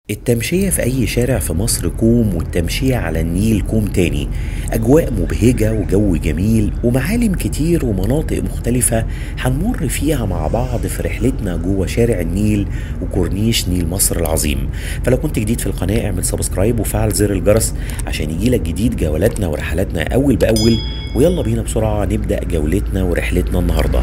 التمشية في أي شارع في مصر كوم والتمشية على النيل كوم تاني أجواء مبهجة وجو جميل ومعالم كتير ومناطق مختلفة هنمر فيها مع بعض في رحلتنا جوه شارع النيل وكورنيش نيل مصر العظيم فلو كنت جديد في القناة اعمل سبسكرايب وفعل زر الجرس عشان يجيلك جديد جولاتنا ورحلاتنا أول بأول ويلا بينا بسرعة نبدأ جولتنا ورحلتنا النهارده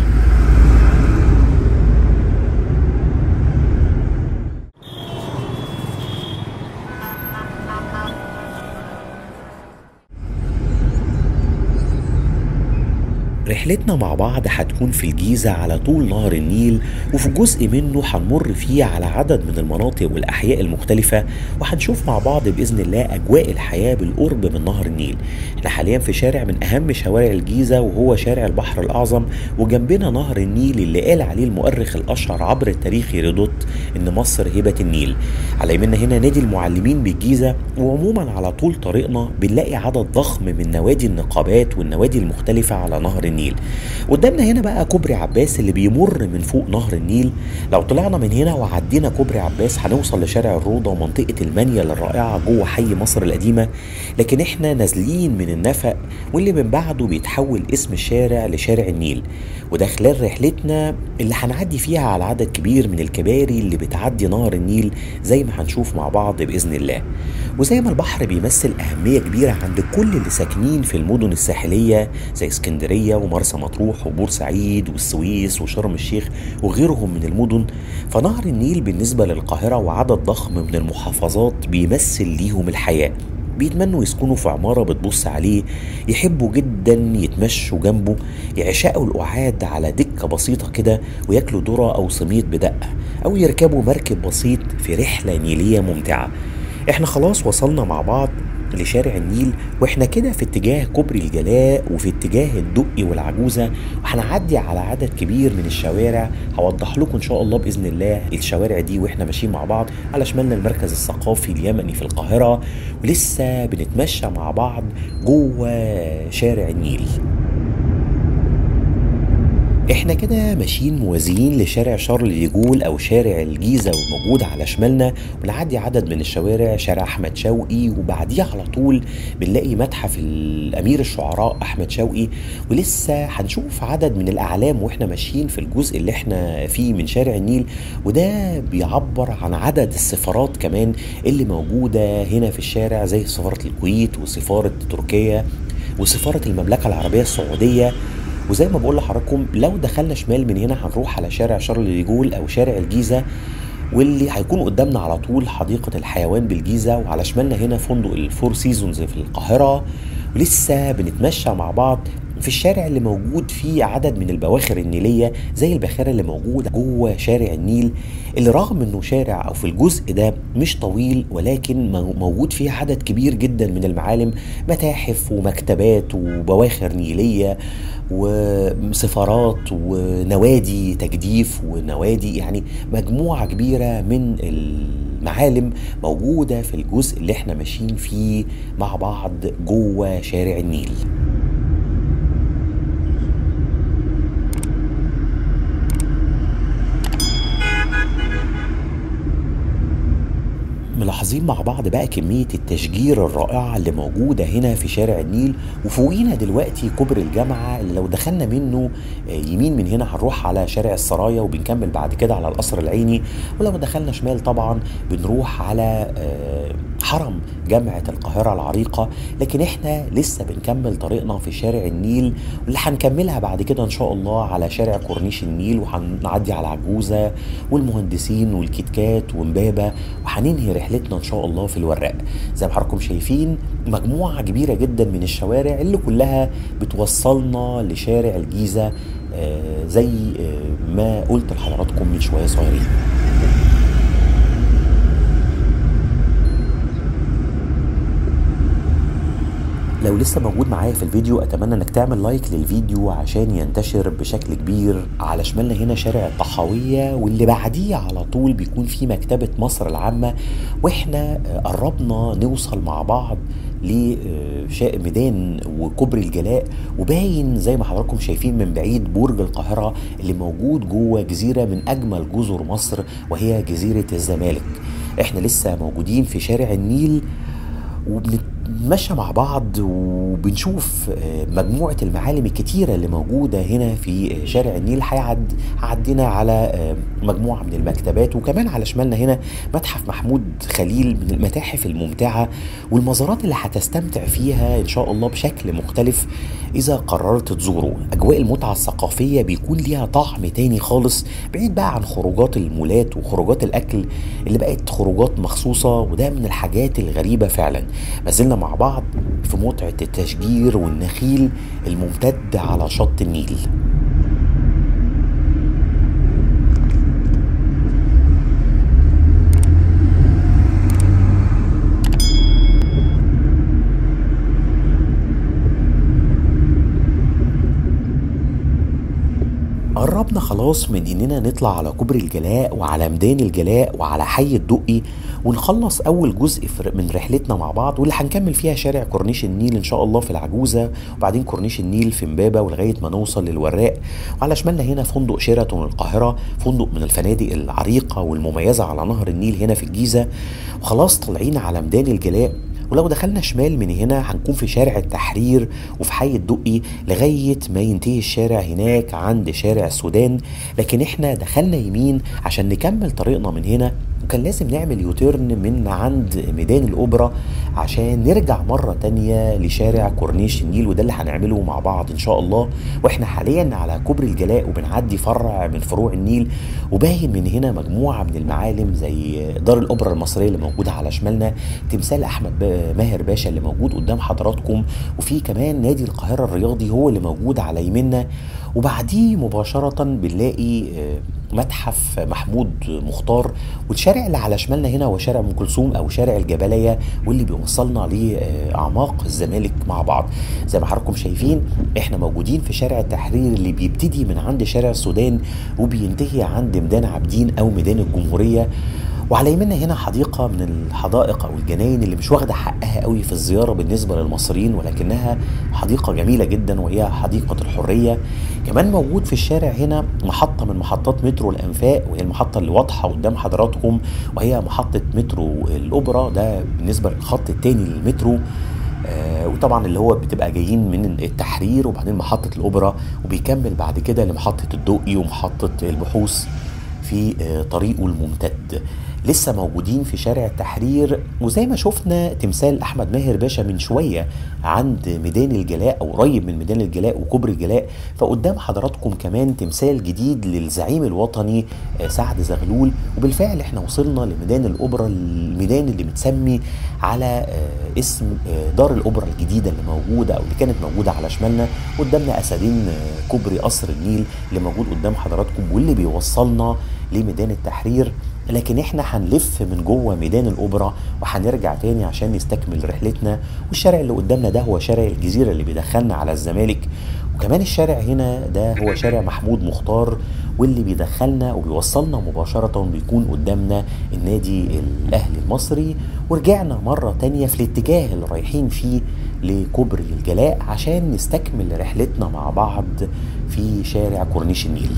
رحلتنا مع بعض هتكون في الجيزة على طول نهر النيل وفي جزء منه هنمر فيه على عدد من المناطق والأحياء المختلفة وهنشوف مع بعض بإذن الله أجواء الحياة بالقرب من نهر النيل احنا حاليا في شارع من أهم شوارع الجيزة وهو شارع البحر الأعظم وجنبنا نهر النيل اللي قال عليه المؤرخ الأشهر عبر التاريخ هيرودوت إن مصر هبة النيل على يمنا هنا نادي المعلمين بالجيزة وعموما على طول طريقنا بنلاقي عدد ضخم من نوادي النقابات والنوادي المختلفة على نهر النيل النيل قدامنا هنا بقى كوبري عباس اللي بيمر من فوق نهر النيل لو طلعنا من هنا وعدينا كوبري عباس هنوصل لشارع الروضة ومنطقة المنيل الرائعة جوه حي مصر القديمة لكن احنا نازلين من النفق واللي من بعده بيتحول اسم الشارع لشارع النيل وده خلال رحلتنا اللي هنعدي فيها على عدد كبير من الكباري اللي بتعدي نهر النيل زي ما هنشوف مع بعض بإذن الله وزي ما البحر بيمثل أهمية كبيرة عند كل اللي ساكنين في المدن الساحلية زي اسكندرية ومرسى مطروح وبورسعيد والسويس وشرم الشيخ وغيرهم من المدن فنهر النيل بالنسبة للقاهرة وعدد ضخم من المحافظات بيمثل ليهم الحياة بيتمنوا يسكنوا في عمارة بتبص عليه يحبوا جدا يتمشوا جنبه يعشقوا القعاد على دكة بسيطة كده وياكلوا ذرة أو سميط بدقة أو يركبوا مركب بسيط في رحلة نيلية ممتعة احنا خلاص وصلنا مع بعض لشارع النيل واحنا كده في اتجاه كوبري الجلاء وفي اتجاه الدقي والعجوزه وهنعدي على عدد كبير من الشوارع هوضح لكم ان شاء الله باذن الله الشوارع دي واحنا ماشيين مع بعض على شمالنا المركز الثقافي اليمني في القاهره ولسه بنتمشى مع بعض جوه شارع النيل احنا كده ماشيين موازيين لشارع شارل ديجول او شارع الجيزه والموجود على شمالنا ونعدي عدد من الشوارع شارع احمد شوقي وبعديه على طول بنلاقي متحف الامير الشعراء احمد شوقي ولسه هنشوف عدد من الاعلام واحنا ماشيين في الجزء اللي احنا فيه من شارع النيل وده بيعبر عن عدد السفارات كمان اللي موجوده هنا في الشارع زي سفاره الكويت وسفاره تركيا وسفاره المملكه العربيه السعوديه وزي ما بقول لحضراتكم لو دخلنا شمال من هنا هنروح على شارع شارل ديجول او شارع الجيزه واللي هيكون قدامنا على طول حديقه الحيوان بالجيزه وعلى شمالنا هنا فندق الفور سيزونز في القاهره ولسه بنتمشى مع بعض في الشارع اللي موجود فيه عدد من البواخر النيلية زي الباخرة اللي موجودة جوه شارع النيل اللي رغم انه شارع او في الجزء ده مش طويل ولكن موجود فيه عدد كبير جدا من المعالم متاحف ومكتبات وبواخر نيلية وسفارات ونوادي تجديف ونوادي يعني مجموعة كبيرة من المعالم موجودة في الجزء اللي احنا ماشيين فيه مع بعض جوه شارع النيل ملاحظين مع بعض بقى كمية التشجير الرائعة اللي موجودة هنا في شارع النيل وفوقينا دلوقتي كوبري الجامعة اللي لو دخلنا منه يمين من هنا هنروح على شارع السرايا وبنكمل بعد كده على القصر العيني ولو دخلنا شمال طبعا بنروح على حرم جامعة القاهرة العريقة لكن احنا لسه بنكمل طريقنا في شارع النيل واللي هنكملها بعد كده ان شاء الله على شارع كورنيش النيل وهنعدي على عجوزة والمهندسين والكيتكات ومبابة وهننهي رحلتنا ان شاء الله في الوراق زي ما حضراتكم شايفين مجموعة كبيرة جدا من الشوارع اللي كلها بتوصلنا لشارع الجيزة آه زي آه ما قلت لحضراتكم من شوية صغيرين لو لسه موجود معايا في الفيديو اتمنى انك تعمل لايك للفيديو عشان ينتشر بشكل كبير على شمالنا هنا شارع الطحاوية واللي بعديه على طول بيكون في مكتبة مصر العامة واحنا قربنا نوصل مع بعض لشاء ميدان وكوبري الجلاء وباين زي ما حضراتكم شايفين من بعيد برج القاهرة اللي موجود جوه جزيرة من أجمل جزر مصر وهي جزيرة الزمالك احنا لسه موجودين في شارع النيل وبنتمشى مع بعض وبنشوف آه، مجموعة المعالم الكتيرة اللي موجودة هنا في شارع النيل هيعد عدينا على آه، مجموعة من المكتبات وكمان على شمالنا هنا متحف محمود خليل من المتاحف الممتعة والمزارات اللي هتستمتع فيها إن شاء الله بشكل مختلف إذا قررت تزوره أجواء المتعة الثقافية بيكون ليها طعم تاني خالص بعيد بقى عن خروجات المولات وخروجات الأكل اللي بقت خروجات مخصوصة وده من الحاجات الغريبة فعلا ما زلنا مع بعض في متعة التشجير والنخيل الممتد على شط النيل قربنا خلاص من اننا نطلع على كوبري الجلاء وعلى ميدان الجلاء وعلى حي الدقي ونخلص اول جزء في- من رحلتنا مع بعض واللي هنكمل فيها شارع كورنيش النيل ان شاء الله في العجوزه وبعدين كورنيش النيل في امبابه ولغايه ما نوصل للوراق وعلى شمالنا هنا فندق شيراتون القاهره فندق من الفنادق العريقه والمميزه على نهر النيل هنا في الجيزه وخلاص طالعين على ميدان الجلاء ولو دخلنا شمال من هنا هنكون في شارع التحرير وفي حي الدقي لغاية ما ينتهي الشارع هناك عند شارع السودان لكن احنا دخلنا يمين عشان نكمل طريقنا من هنا وكان لازم نعمل يوتيرن من عند ميدان الأوبرا عشان نرجع مرة تانية لشارع كورنيش النيل وده اللي هنعمله مع بعض إن شاء الله وإحنا حاليا على كوبري الجلاء وبنعدي فرع من فروع النيل وباين من هنا مجموعة من المعالم زي دار الأوبرا المصرية اللي موجودة على شمالنا تمثال أحمد با- ماهر باشا اللي موجود قدام حضراتكم وفي كمان نادي القاهرة الرياضي هو اللي موجود على يمنا وبعديه مباشرة بنلاقي آه، متحف محمود مختار والشارع اللي على شمالنا هنا هو شارع ام كلثوم او شارع الجبليه واللي بيوصلنا لاعماق الزمالك مع بعض زي ما حضراتكم شايفين احنا موجودين في شارع التحرير اللي بيبتدي من عند شارع السودان وبينتهي عند ميدان عابدين او ميدان الجمهوريه وعلى يمنا هنا حديقة من الحدائق أو الجناين اللي مش واخدة حقها قوي في الزيارة بالنسبة للمصريين ولكنها حديقة جميلة جدا وهي حديقة الحرية كمان موجود في الشارع هنا محطة من محطات مترو الأنفاق وهي المحطة اللي واضحة قدام حضراتكم وهي محطة مترو الأوبرا ده بالنسبة للخط التاني للمترو آه، وطبعا اللي هو بتبقى جايين من التحرير وبعدين محطة الأوبرا وبيكمل بعد كده لمحطة الدقي ومحطة البحوث في آه، طريقه الممتد لسه موجودين في شارع التحرير وزي ما شفنا تمثال احمد ماهر باشا من شويه عند ميدان الجلاء او قريب من ميدان الجلاء وكوبري الجلاء فقدام حضراتكم كمان تمثال جديد للزعيم الوطني آه، سعد زغلول وبالفعل احنا وصلنا لميدان الاوبرا الميدان اللي متسمي على آه، اسم آه، دار الاوبرا الجديده اللي موجوده او اللي كانت موجوده على شمالنا قدامنا اسدين آه، كوبري قصر النيل اللي موجود قدام حضراتكم واللي بيوصلنا لميدان التحرير لكن احنا هنلف من جوه ميدان الاوبرا وهنرجع تاني عشان نستكمل رحلتنا والشارع اللي قدامنا ده هو شارع الجزيره اللي بيدخلنا على الزمالك وكمان الشارع هنا ده هو شارع محمود مختار واللي بيدخلنا وبيوصلنا مباشرة بيكون قدامنا النادي الأهلي المصري ورجعنا مرة تانية في الاتجاه اللي رايحين فيه لكوبري الجلاء عشان نستكمل رحلتنا مع بعض في شارع كورنيش النيل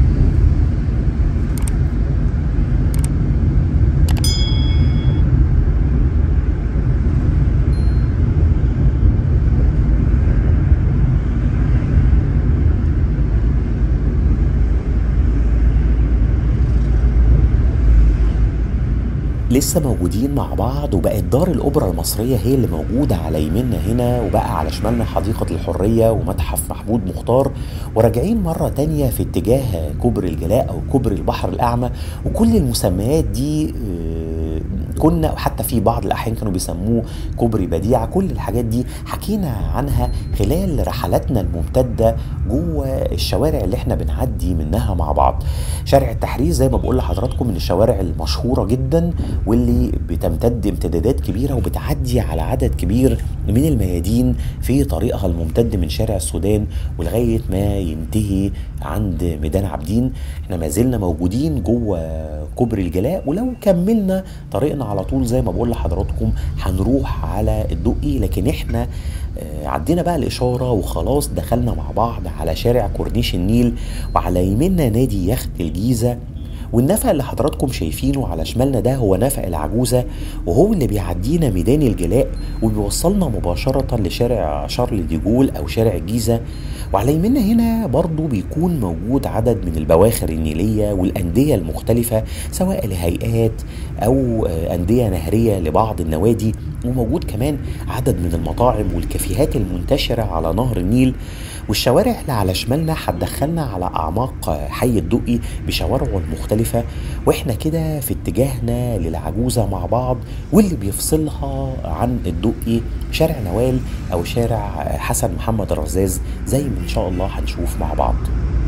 لسه موجودين مع بعض وبقت دار الأوبرا المصرية هي اللي موجودة على يميننا هنا وبقى على شمالنا حديقة الحرية ومتحف محمود مختار وراجعين مرة تانية في اتجاه كوبري الجلاء أو كوبري البحر الأعمى وكل المسميات دي آه، كنا وحتى في بعض الأحيان كانوا بيسموه كوبري بديعة كل الحاجات دي حكينا عنها خلال رحلاتنا الممتدة جوه الشوارع اللي احنا بنعدي منها مع بعض شارع التحرير زي ما بقول لحضراتكم من الشوارع المشهورة جدا واللي بتمتد امتدادات كبيرة وبتعدي على عدد كبير من الميادين في طريقها الممتد من شارع السودان ولغاية ما ينتهي عند ميدان عابدين احنا ما زلنا موجودين جوه كوبري الجلاء ولو كملنا طريقنا على طول زي ما بقول لحضراتكم هنروح على الدقي لكن احنا آه، عدينا بقى الإشارة وخلاص دخلنا مع بعض على شارع كورنيش النيل وعلى يميننا نادي يخت الجيزة والنفق اللي حضراتكم شايفينه على شمالنا ده هو نفق العجوزة وهو اللي بيعدينا ميدان الجلاء وبيوصلنا مباشرة لشارع شارل دي جول أو شارع الجيزة وعلى يمنا هنا برضو بيكون موجود عدد من البواخر النيلية والأندية المختلفة سواء لهيئات أو أندية نهرية لبعض النوادي وموجود كمان عدد من المطاعم والكافيهات المنتشرة على نهر النيل والشوارع اللي على شمالنا هتدخلنا على أعماق حي الدقي بشوارعه المختلفة وإحنا كده في اتجاهنا للعجوزة مع بعض واللي بيفصلها عن الدقي شارع نوال أو شارع حسن محمد الرزاز زي ما إن شاء الله هنشوف مع بعض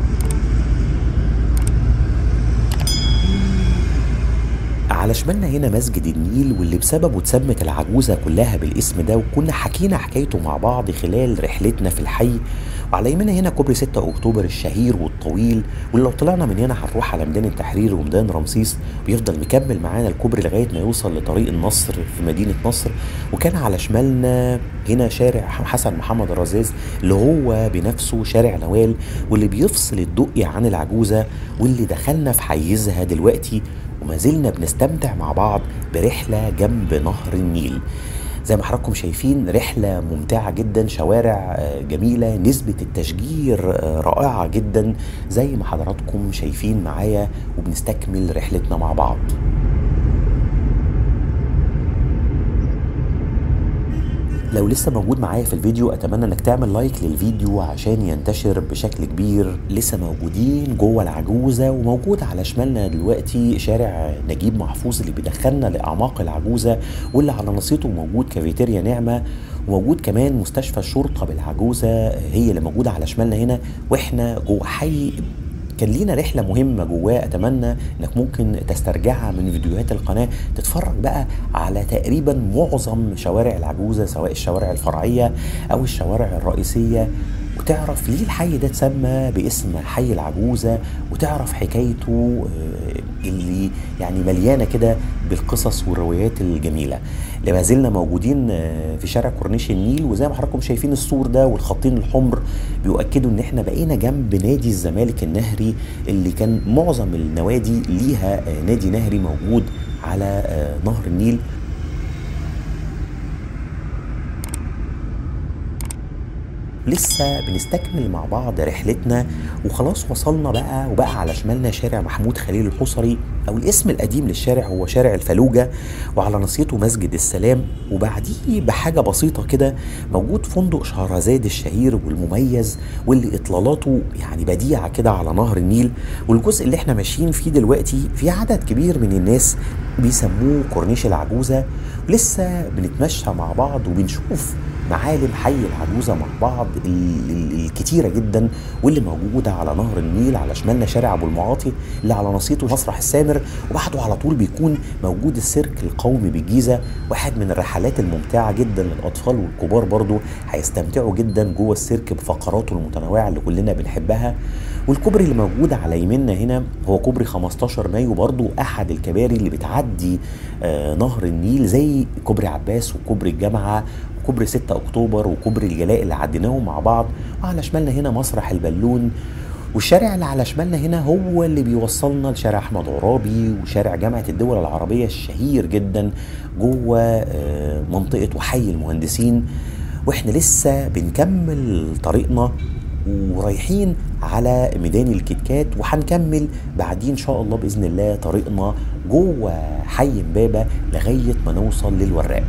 على شمالنا هنا مسجد النيل واللي بسببه اتسمت العجوزة كلها بالاسم ده وكنا حكينا حكايته مع بعض خلال رحلتنا في الحي وعلى يمنا هنا كوبري 6 اكتوبر الشهير والطويل واللي لو طلعنا من هنا هنروح على ميدان التحرير وميدان رمسيس ويفضل مكمل معانا الكوبري لغايه ما يوصل لطريق النصر في مدينه نصر وكان على شمالنا هنا شارع حسن محمد الرزاز اللي هو بنفسه شارع نوال واللي بيفصل الدقي عن العجوزه واللي دخلنا في حيزها دلوقتي وما زلنا بنستمتع مع بعض برحله جنب نهر النيل زي ما حضراتكم شايفين رحلة ممتعة جدا شوارع جميلة نسبة التشجير رائعة جدا زي ما حضراتكم شايفين معايا وبنستكمل رحلتنا مع بعض لو لسه موجود معايا في الفيديو اتمنى انك تعمل لايك للفيديو عشان ينتشر بشكل كبير لسه موجودين جوه العجوزه وموجود على شمالنا دلوقتي شارع نجيب محفوظ اللي بيدخلنا لاعماق العجوزه واللي على نصيته موجود كافيتيريا نعمه وموجود كمان مستشفى الشرطه بالعجوزه هي اللي موجوده على شمالنا هنا واحنا جوه حي كان لينا رحلة مهمة جواه أتمنى إنك ممكن تسترجعها من فيديوهات القناة تتفرج بقى على تقريبا معظم شوارع العجوزة سواء الشوارع الفرعية أو الشوارع الرئيسية وتعرف ليه الحي ده اتسمى باسم حي العجوزة وتعرف حكايته اللي يعني مليانة كده بالقصص والروايات الجميلة لما زلنا موجودين في شارع كورنيش النيل وزي ما حضراتكم شايفين السور ده والخطين الحمر بيؤكدوا ان احنا بقينا جنب نادي الزمالك النهري اللي كان معظم النوادي ليها نادي نهري موجود على نهر النيل لسه بنستكمل مع بعض رحلتنا وخلاص وصلنا بقى وبقى على شمالنا شارع محمود خليل الحصري او الاسم القديم للشارع هو شارع الفلوجة وعلى نصيته مسجد السلام وبعديه بحاجة بسيطة كده موجود فندق شهرزاد الشهير والمميز واللي اطلالاته يعني بديعة كده على نهر النيل والجزء اللي احنا ماشيين فيه دلوقتي في عدد كبير من الناس بيسموه كورنيش العجوزة ولسه بنتمشى مع بعض وبنشوف معالم حي العجوزة مع بعض الكتيرة جدا واللي موجودة على نهر النيل على شمالنا شارع أبو المعاطي اللي على نصيته مسرح السامر وبعده على طول بيكون موجود السيرك القومي بالجيزة واحد من الرحلات الممتعة جدا للأطفال والكبار برضو هيستمتعوا جدا جوه السيرك بفقراته المتنوعة اللي كلنا بنحبها والكوبري اللي موجود على يميننا هنا هو كوبري 15 مايو برضو أحد الكباري اللي بتعدي آه نهر النيل زي كوبري عباس وكوبري الجامعة كوبري 6 اكتوبر وكوبري الجلاء اللي عديناهم مع بعض وعلى شمالنا هنا مسرح البالون والشارع اللي على شمالنا هنا هو اللي بيوصلنا لشارع احمد عرابي وشارع جامعه الدول العربيه الشهير جدا جوه منطقه وحي المهندسين واحنا لسه بنكمل طريقنا ورايحين على ميدان الكتكات وهنكمل بعدين ان شاء الله باذن الله طريقنا جوه حي امبابه لغايه ما نوصل للوراق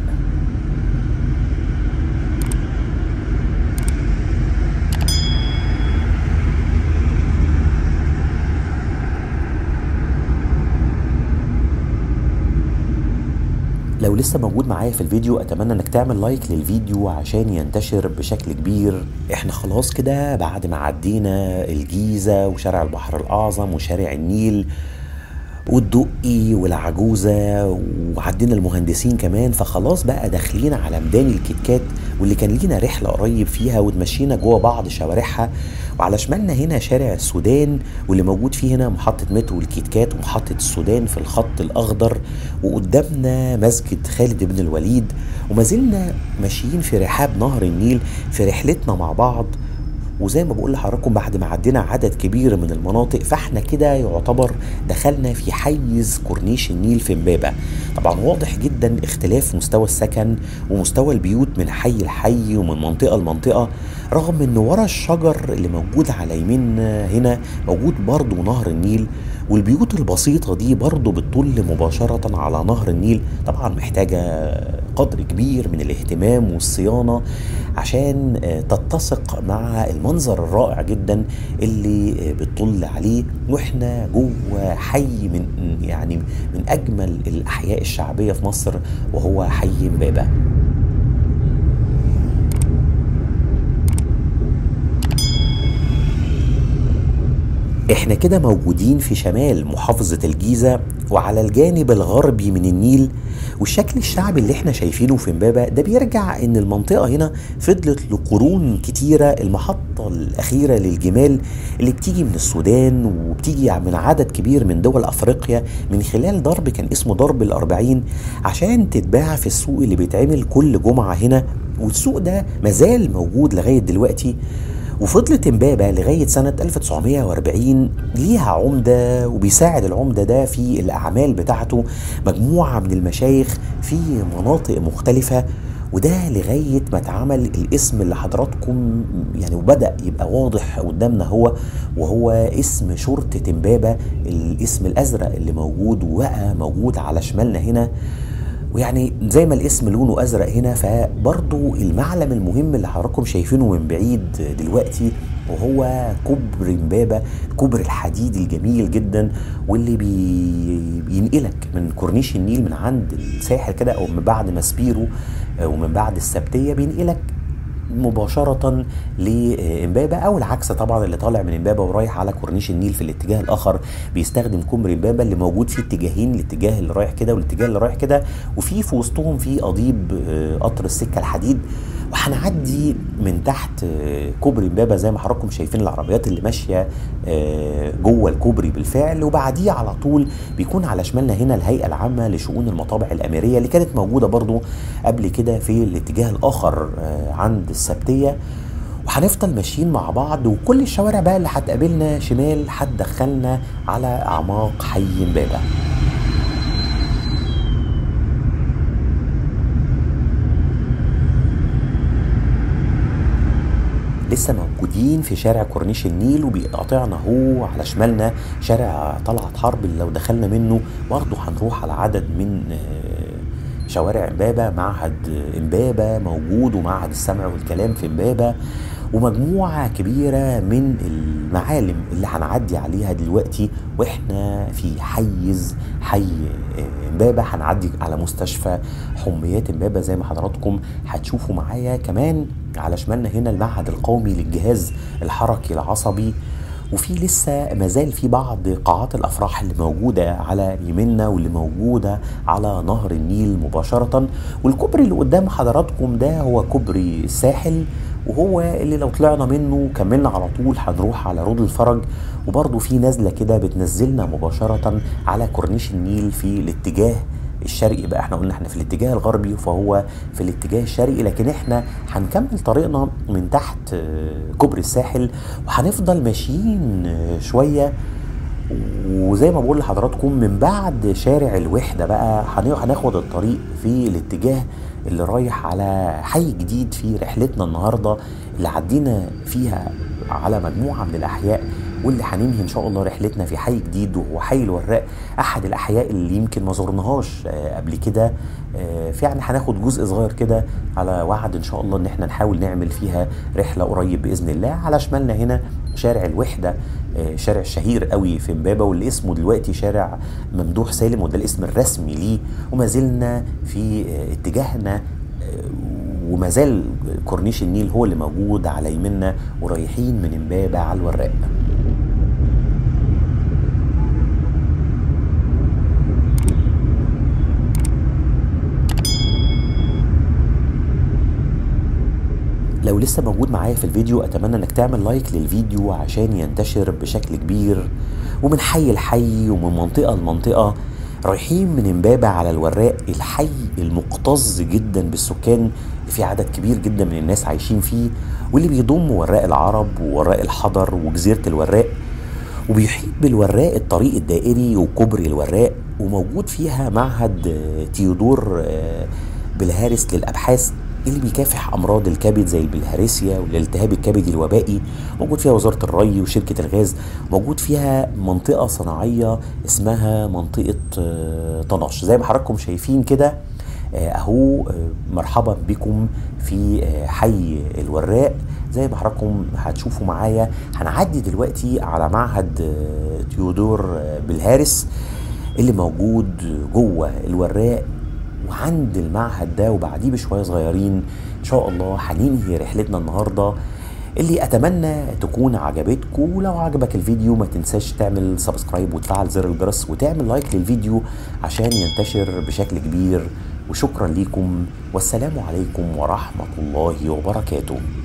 لو لسه موجود معايا في الفيديو اتمنى انك تعمل لايك للفيديو عشان ينتشر بشكل كبير احنا خلاص كده بعد ما عدينا الجيزة وشارع البحر الاعظم وشارع النيل والدقي والعجوزة وعدينا المهندسين كمان فخلاص بقى داخلين على ميدان الكتكات واللي كان لينا رحلة قريب فيها وتمشينا جوه بعض شوارعها وعلى شمالنا هنا شارع السودان واللي موجود فيه هنا محطة مترو الكتكات ومحطة السودان في الخط الأخضر وقدامنا مسجد خالد بن الوليد وما زلنا ماشيين في رحاب نهر النيل في رحلتنا مع بعض وزي ما بقول لحضراتكم بعد ما عدينا عدد كبير من المناطق فاحنا كده يعتبر دخلنا في حيز كورنيش النيل في امبابه طبعا واضح جدا اختلاف مستوى السكن ومستوى البيوت من حي لحي ومن منطقه لمنطقه رغم ان ورا الشجر اللي موجود على يميننا هنا موجود برضه نهر النيل والبيوت البسيطة دي برضه بتطل مباشرة على نهر النيل طبعا محتاجة قدر كبير من الاهتمام والصيانة عشان تتسق مع المنظر الرائع جدا اللي بتطل عليه واحنا جوه حي من يعني من اجمل الاحياء الشعبية في مصر وهو حي امبابة احنا كده موجودين في شمال محافظة الجيزة وعلى الجانب الغربي من النيل والشكل الشعبي اللي احنا شايفينه في امبابة ده بيرجع ان المنطقة هنا فضلت لقرون كتيرة المحطة الاخيرة للجمال اللي بتيجي من السودان وبتيجي من عدد كبير من دول افريقيا من خلال ضرب كان اسمه ضرب الاربعين عشان تتباع في السوق اللي بيتعمل كل جمعة هنا والسوق ده مازال موجود لغاية دلوقتي وفضلت امبابة لغاية سنة 1940 ليها عمدة وبيساعد العمدة ده في الأعمال بتاعته مجموعة من المشايخ في مناطق مختلفة وده لغاية ما اتعمل الاسم اللي حضراتكم يعني وبدأ يبقى واضح قدامنا هو وهو اسم شرطة امبابة الاسم الأزرق اللي موجود وبقى موجود على شمالنا هنا ويعني زي ما الاسم لونه ازرق هنا فبرضو المعلم المهم اللي حضراتكم شايفينه من بعيد دلوقتي وهو كوبري امبابه كوبري الحديد الجميل جدا واللي بي بينقلك من كورنيش النيل من عند الساحل كده او من بعد ماسبيرو ومن بعد السبتيه بينقلك مباشرة لإمبابة أو العكس طبعا اللي طالع من إمبابة ورايح على كورنيش النيل في الاتجاه الآخر بيستخدم كوبري إمبابة اللي موجود فيه اتجاهين الاتجاه اللي رايح كده والاتجاه اللي رايح كده وفي في وسطهم في قضيب قطر السكة الحديد وهنعدي من تحت كوبري امبابه زي ما حضراتكم شايفين العربيات اللي ماشيه جوه الكوبري بالفعل وبعديه على طول بيكون على شمالنا هنا الهيئه العامه لشؤون المطابع الاميريه اللي كانت موجوده برضو قبل كده في الاتجاه الاخر عند السبتيه وهنفضل ماشيين مع بعض وكل الشوارع بقى اللي هتقابلنا شمال هتدخلنا على اعماق حي امبابه لسه موجودين في شارع كورنيش النيل وبيقاطعنا هو على شمالنا شارع طلعت حرب اللي لو دخلنا منه برضه هنروح على عدد من شوارع امبابه معهد امبابه موجود ومعهد السمع والكلام في امبابه ومجموعة كبيرة من المعالم اللي هنعدي عليها دلوقتي واحنا في حيز حي امبابة هنعدي على مستشفى حميات امبابة زي ما حضراتكم هتشوفوا معايا كمان على شمالنا هنا المعهد القومي للجهاز الحركي العصبي وفي لسه مازال في بعض قاعات الافراح اللي موجوده على يميننا واللي موجوده على نهر النيل مباشره والكوبري اللي قدام حضراتكم ده هو كوبري الساحل وهو اللي لو طلعنا منه كملنا على طول هنروح على رود الفرج وبرضه في نزله كده بتنزلنا مباشره على كورنيش النيل في الاتجاه الشرقي بقى احنا قلنا احنا في الاتجاه الغربي فهو في الاتجاه الشرقي لكن احنا هنكمل طريقنا من تحت كوبري الساحل وهنفضل ماشيين شويه وزي ما بقول لحضراتكم من بعد شارع الوحده بقى هناخد الطريق في الاتجاه اللي رايح على حي جديد في رحلتنا النهارده اللي عدينا فيها على مجموعه من الاحياء واللي هننهي ان شاء الله رحلتنا في حي جديد وهو حي الوراق احد الاحياء اللي يمكن ما زرناهاش قبل كده فيعني هناخد جزء صغير كده على وعد ان شاء الله ان احنا نحاول نعمل فيها رحله قريب باذن الله على شمالنا هنا شارع الوحده شارع الشهير قوي في امبابه واللي اسمه دلوقتي شارع ممدوح سالم وده الاسم الرسمي ليه وما زلنا في اتجاهنا وما زال كورنيش النيل هو اللي موجود على يمنا ورايحين من امبابه على الوراق لو لسه موجود معايا في الفيديو اتمنى انك تعمل لايك للفيديو عشان ينتشر بشكل كبير ومن حي لحي ومن منطقه لمنطقه رايحين من امبابه على الوراق الحي المكتظ جدا بالسكان في عدد كبير جدا من الناس عايشين فيه واللي بيضم وراق العرب ووراق الحضر وجزيرة الوراق وبيحيط بالوراق الطريق الدائري وكوبري الوراق وموجود فيها معهد آه، تيودور آه، بالهارس للأبحاث اللي بيكافح أمراض الكبد زي البلهارسيا والالتهاب الكبدي الوبائي موجود فيها وزارة الري وشركة الغاز موجود فيها منطقة صناعية اسمها منطقة آه، طناش زي ما حضراتكم شايفين كده آه، اهو آه، مرحبا بكم في آه، حي الوراق زي ما حضراتكم هتشوفوا معايا هنعدي دلوقتي على معهد آه، تيودور آه، بالهارس اللي موجود جوه الوراق وعند المعهد ده وبعديه بشويه صغيرين ان شاء الله هننهي رحلتنا النهارده اللي اتمنى تكون عجبتكم ولو عجبك الفيديو ما تنساش تعمل سبسكرايب وتفعل زر الجرس وتعمل لايك للفيديو عشان ينتشر بشكل كبير وشكرا لكم والسلام عليكم ورحمه الله وبركاته